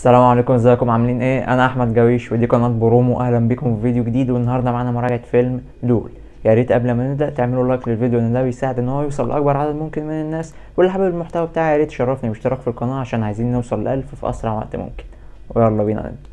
السلام عليكم ازيكم عاملين ايه انا احمد جويش ودي قناه برومو اهلا بكم في فيديو جديد والنهارده معانا مراجعه فيلم دول يا ريت قبل ما نبدا تعملوا لايك للفيديو لان ده بيساعد ان هو يوصل لاكبر عدد ممكن من الناس واللي حابب المحتوى بتاعي يا ريت يشرفني باشتراك في القناه عشان عايزين نوصل لألف في اسرع وقت ممكن ويلا بينا نبدا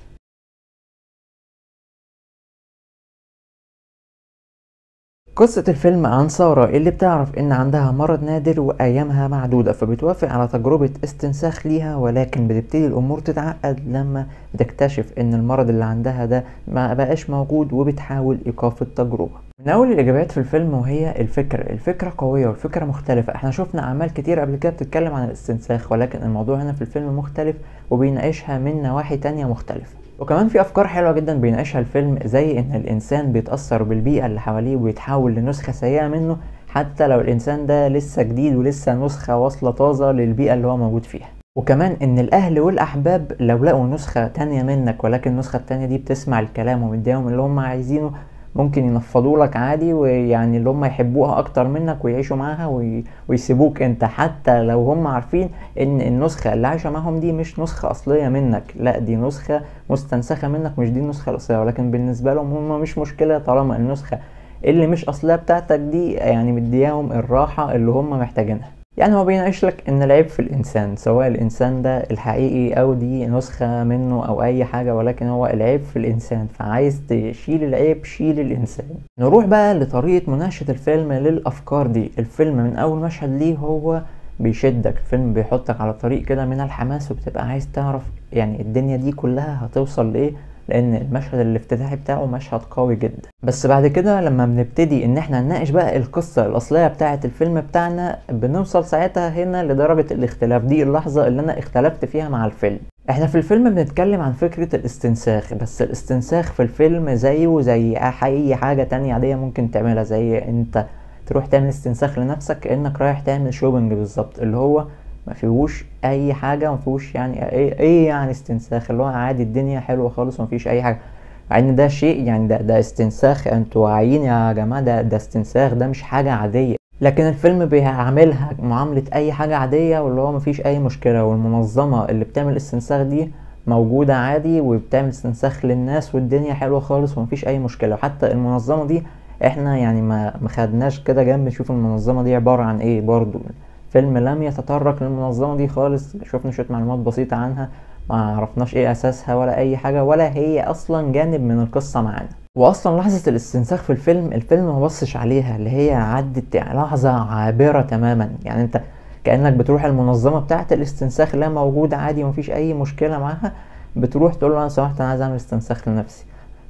قصة الفيلم عن سارة اللي بتعرف إن عندها مرض نادر وأيامها معدودة فبتوافق على تجربة استنساخ ليها ولكن بتبتدي الأمور تتعقد لما بتكتشف إن المرض اللي عندها ده ما بقاش موجود وبتحاول إيقاف التجربة من أول الإجابات في الفيلم وهي الفكرة الفكرة قوية والفكرة مختلفة احنا شفنا أعمال كتير قبل كده بتتكلم عن الاستنساخ ولكن الموضوع هنا في الفيلم مختلف وبيناقشها من نواحي تانية مختلفة وكمان في افكار حلوه جدا بيناقشها الفيلم زي ان الانسان بيتاثر بالبيئه اللي حواليه ويتحول لنسخه سيئه منه حتى لو الانسان ده لسه جديد ولسه نسخه واصله طازه للبيئه اللي هو موجود فيها وكمان ان الاهل والاحباب لو لقوا نسخه تانية منك ولكن النسخه التانية دي بتسمع الكلام ومديهم اللي هم عايزينه ممكن ينفضوا لك عادي ويعني اللي هم يحبوها اكتر منك ويعيشوا معاها وي... ويسيبوك انت حتى لو هم عارفين ان النسخة اللي عايشة معاهم دي مش نسخة اصلية منك لا دي نسخة مستنسخة منك مش دي النسخة الاصلية ولكن بالنسبة لهم هم مش مشكلة طالما النسخة اللي مش اصلية بتاعتك دي يعني مدياهم الراحة اللي هم محتاجينها يعني هو بيناقش لك ان العيب في الانسان سواء الانسان ده الحقيقي او دي نسخة منه او اي حاجة ولكن هو العيب في الانسان فعايز تشيل العيب شيل الانسان نروح بقى لطريقة مناقشة الفيلم للافكار دي الفيلم من اول مشهد ليه هو بيشدك الفيلم بيحطك على طريق كده من الحماس وبتبقى عايز تعرف يعني الدنيا دي كلها هتوصل لايه لان المشهد الافتتاحي بتاعه مشهد قوي جدا بس بعد كده لما بنبتدي ان احنا نناقش بقى القصة الاصلية بتاعة الفيلم بتاعنا بنوصل ساعتها هنا لدرجة الاختلاف دي اللحظة اللي انا اختلفت فيها مع الفيلم احنا في الفيلم بنتكلم عن فكرة الاستنساخ بس الاستنساخ في الفيلم زيه زي اي حاجة تانية عادية ممكن تعملها زي انت تروح تعمل استنساخ لنفسك كأنك رايح تعمل شوبنج بالظبط اللي هو ما فيهوش اي حاجه ما فيهوش يعني ايه, إيه يعني استنساخ اللي هو عادي الدنيا حلوه خالص وما فيش اي حاجه مع ان ده شيء يعني ده ده استنساخ انتوا واعيين يا جماعه ده ده استنساخ ده مش حاجه عاديه لكن الفيلم بيعاملها معامله اي حاجه عاديه واللي هو ما فيش اي مشكله والمنظمه اللي بتعمل استنساخ دي موجوده عادي وبتعمل استنساخ للناس والدنيا حلوه خالص ومفيش اي مشكله وحتى المنظمه دي احنا يعني ما ما خدناش كده جنب نشوف المنظمه دي عباره عن ايه برضو فيلم لم يتطرق للمنظمة دي خالص شفنا شوية معلومات بسيطة عنها ما عرفناش ايه اساسها ولا اي حاجة ولا هي اصلا جانب من القصة معانا واصلا لحظة الاستنساخ في الفيلم الفيلم ما بصش عليها اللي هي عدت لحظة عابرة تماما يعني انت كأنك بتروح المنظمة بتاعة الاستنساخ اللي موجودة عادي ومفيش اي مشكلة معاها بتروح تقول له انا سمحت انا عايز اعمل استنساخ لنفسي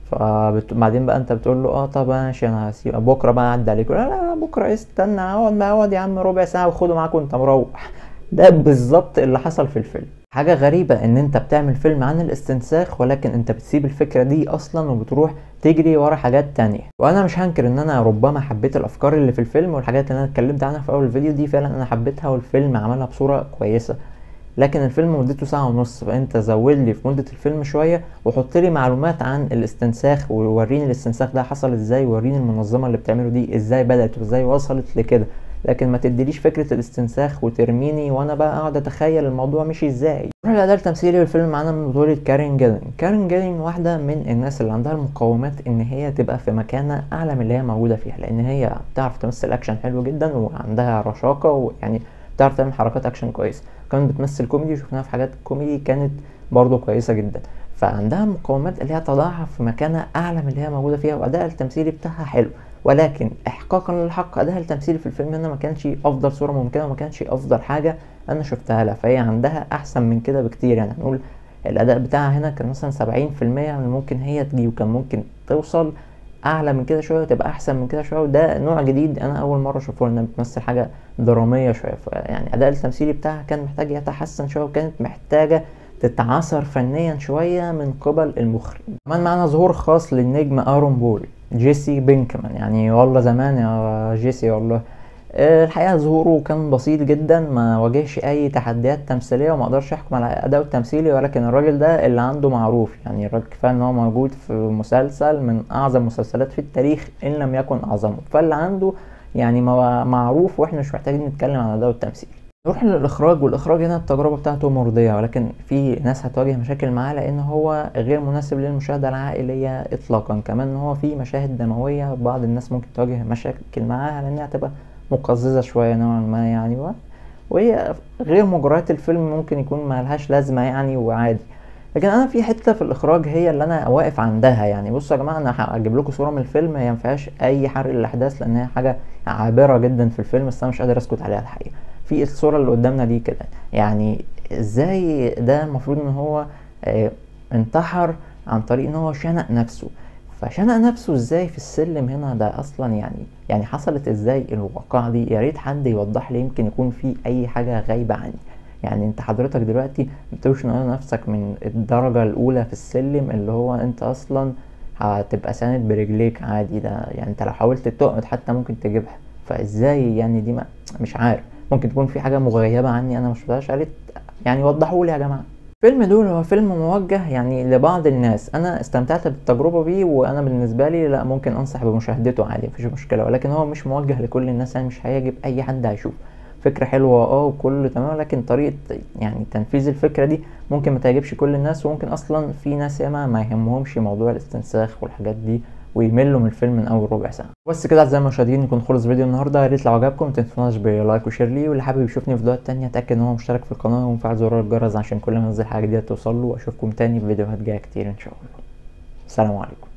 فبعدين بقى انت بتقول له اه طب ماشي انا هسيب بكره بقى اعدي عليك لا لا بكره استنى اقعد ما اقعد يا عم ربع ساعه وخده معاك وانت مروح ده بالظبط اللي حصل في الفيلم حاجه غريبه ان انت بتعمل فيلم عن الاستنساخ ولكن انت بتسيب الفكره دي اصلا وبتروح تجري ورا حاجات تانية وانا مش هنكر ان انا ربما حبيت الافكار اللي في الفيلم والحاجات اللي انا اتكلمت عنها في اول الفيديو دي فعلا انا حبيتها والفيلم عملها بصوره كويسه لكن الفيلم مدته ساعة ونص فانت زود لي في مدة الفيلم شوية وحط لي معلومات عن الاستنساخ ووريني الاستنساخ ده حصل ازاي ووريني المنظمة اللي بتعمله دي ازاي بدأت وازاي وصلت لكده لكن ما تديليش فكرة الاستنساخ وترميني وانا بقى اقعد اتخيل الموضوع مشي ازاي نروح الاداء التمثيلي بالفيلم معانا من بطولة كارين جيلين كارين جيلين واحدة من الناس اللي عندها المقومات ان هي تبقى في مكانة اعلى من اللي هي موجودة فيها لان هي بتعرف تمثل اكشن حلو جدا وعندها رشاقة ويعني بتعرف تعمل حركات اكشن كويسه كمان بتمثل كوميدي شفناها في حاجات كوميدي كانت برضه كويسه جدا فعندها مقومات اللي هي تضعها في مكانة اعلى من اللي هي موجوده فيها واداء التمثيلي بتاعها حلو ولكن احقاقا للحق اداء التمثيلي في الفيلم هنا ما كانش افضل صوره ممكنه وما كانش افضل حاجه انا شفتها لها فهي عندها احسن من كده بكتير يعني هنقول الاداء بتاعها هنا كان مثلا سبعين في المية من ممكن هي تجي وكان ممكن توصل اعلى من كده شويه وتبقى احسن من كده شويه وده نوع جديد انا اول مره اشوفه انها بتمثل حاجه دراميه شويه يعني اداء التمثيلي بتاعها كان محتاج يتحسن شويه وكانت محتاجه تتعاصر فنيا شويه من قبل المخرج كمان معانا ظهور خاص للنجم ارون بول جيسي بينكمان يعني والله زمان يا جيسي والله الحقيقه ظهوره كان بسيط جدا ما واجهش اي تحديات تمثيليه وما اقدرش احكم على اداؤه التمثيلي ولكن الراجل ده اللي عنده معروف يعني الراجل كفايه ان هو موجود في مسلسل من اعظم المسلسلات في التاريخ ان لم يكن اعظمه فاللي عنده يعني معروف واحنا مش محتاجين نتكلم عن اداؤه التمثيلي نروح للإخراج والإخراج هنا التجربة بتاعته مرضية ولكن في ناس هتواجه مشاكل معاه لأن هو غير مناسب للمشاهدة العائلية إطلاقا كمان هو في مشاهد دموية بعض الناس ممكن تواجه مشاكل معاها لأنها تبقى مقززة شوية نوعا ما يعني و... وهي غير مجريات الفيلم ممكن يكون ملهاش لازمة يعني وعادي لكن انا في حته في الاخراج هي اللي انا واقف عندها يعني بصوا يا جماعه انا هجيب لكم صوره من الفيلم هي مفيهاش اي حرق للاحداث لان هي حاجه عابره جدا في الفيلم بس انا مش قادر اسكت عليها الحقيقه في الصوره اللي قدامنا دي كده يعني ازاي ده المفروض ان هو آه، انتحر عن طريق ان هو شنق نفسه فشنق نفسه ازاي في السلم هنا ده اصلا يعني يعني حصلت ازاي الواقعة دي يا ريت حد يوضح لي يمكن يكون في اي حاجة غايبة عني يعني انت حضرتك دلوقتي بتوشن نفسك من الدرجة الاولى في السلم اللي هو انت اصلا هتبقى ساند برجليك عادي ده يعني انت لو حاولت تقعد حتى ممكن تجيبها فازاي يعني دي ما مش عارف ممكن تكون في حاجة مغيبة عني انا مش شفتهاش قالت يعني وضحوا لي يا جماعة فيلم دول هو فيلم موجه يعني لبعض الناس انا استمتعت بالتجربة بيه وانا بالنسبة لي لا ممكن انصح بمشاهدته عادي مفيش مشكلة ولكن هو مش موجه لكل الناس يعني مش هيعجب اي حد هيشوف فكرة حلوة اه وكله تمام لكن طريقة يعني تنفيذ الفكرة دي ممكن ما تعجبش كل الناس وممكن اصلا في ناس ياما ما يهمهمش موضوع الاستنساخ والحاجات دي ويملوا من الفيلم من اول ربع ساعه بس كده اعزائي المشاهدين يكون خلص فيديو النهارده يا ريت لو عجبكم ما تنسوناش بلايك وشير لي واللي حابب يشوفني في فيديوهات تانية اتاكد ان هو مشترك في القناه ومفعل زرار الجرس عشان كل ما انزل حاجه جديده توصل له واشوفكم تاني في فيديوهات جايه كتير ان شاء الله السلام عليكم